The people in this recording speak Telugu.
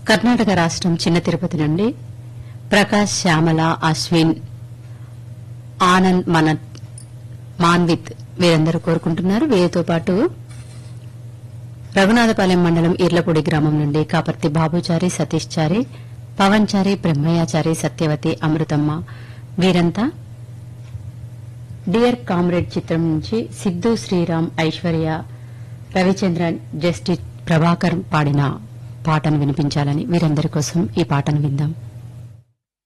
కర్ణాటక రాష్ట్రం చిన్న తిరుపతి నుండి ప్రకాష్ శ్యామల అశ్విన్ ఆనంద్ మనత్ మాన్విత్ వీరందరూ కోరుకుంటున్నారు వీరితో పాటు రఘునాథపాలెం మండలం ఈర్లపూడి గ్రామం నుండి కాపర్తి బాబుచారి సతీష్ చారి పవన్ చారి బ్రహ్మయ్యాచారి సత్యవతి అమృతమ్మ వీరంతా డియర్ కామ్రేడ్ చిత్రం నుంచి సిద్దు శ్రీరామ్ ఐశ్వర్య రవిచంద్రన్ జస్టిస్ ప్రభాకర్ పాడిన పాటను వినిపించాలని వీరందరి కోసం ఈ పాటను విందాం